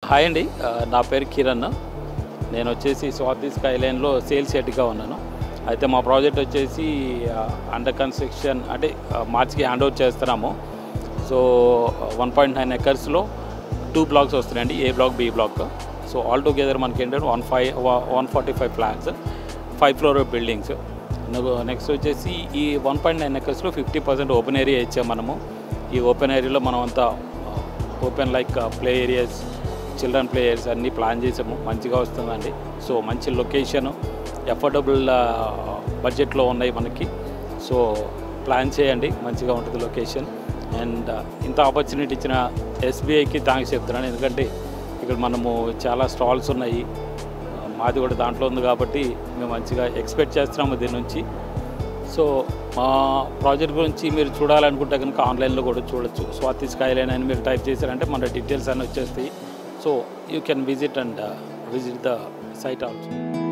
hi అండి ఆ, నా పేరు కిరణ్ నేను వచ్చేసి స్వాతి స్కై లైన్లో సేల్స్ హెడ్గా ఉన్నాను అయితే మా ప్రాజెక్ట్ వచ్చేసి అండర్ కన్స్ట్రక్షన్ అంటే ఆ, మార్చికి హ్యాండ్ ఓవర్ చేస్తున్నాము సో వన్ పాయింట్ నైన్ ఎకర్స్లో టూ బ్లాక్స్ వస్తున్నాయండి A block B block so all together మనకి ఏంటంటే one five one forty five flats five floor buildings next వచ్చేసి ఈ వన్ పాయింట్ నైన్ ఎకర్స్లో ఫిఫ్టీ పర్సెంట్ ఓపెన్ ఏరియా ఇచ్చాం మనము ఈ ఓపెన్ ఏరియాలో మనం అంతా open like play areas children play areas అన్నీ ప్లాన్ చేసాము మంచిగా వస్తుందండి సో మంచి లొకేషన్ ఎఫోర్డబుల్ బడ్జెట్లో ఉన్నాయి మనకి సో ప్లాన్ చేయండి మంచిగా ఉంటుంది లొకేషన్ అండ్ ఇంత ఆపర్చునిటీ ఇచ్చిన ఎస్బీఐకి థ్యాంక్స్ చెప్తున్నాను ఎందుకంటే ఇక్కడ మనము చాలా స్టాల్స్ ఉన్నాయి మాది కూడా దాంట్లో ఉంది కాబట్టి మేము మంచిగా ఎక్స్పెక్ట్ చేస్తున్నాము దీని నుంచి సో మా ప్రాజెక్ట్ గురించి మీరు చూడాలనుకుంటే కనుక ఆన్లైన్లో కూడా చూడొచ్చు స్వాతి స్కై లైన్ అని మీరు టైప్ చేశారంటే మన డీటెయిల్స్ అన్నీ వచ్చేస్తాయి so you can visit and visit the site also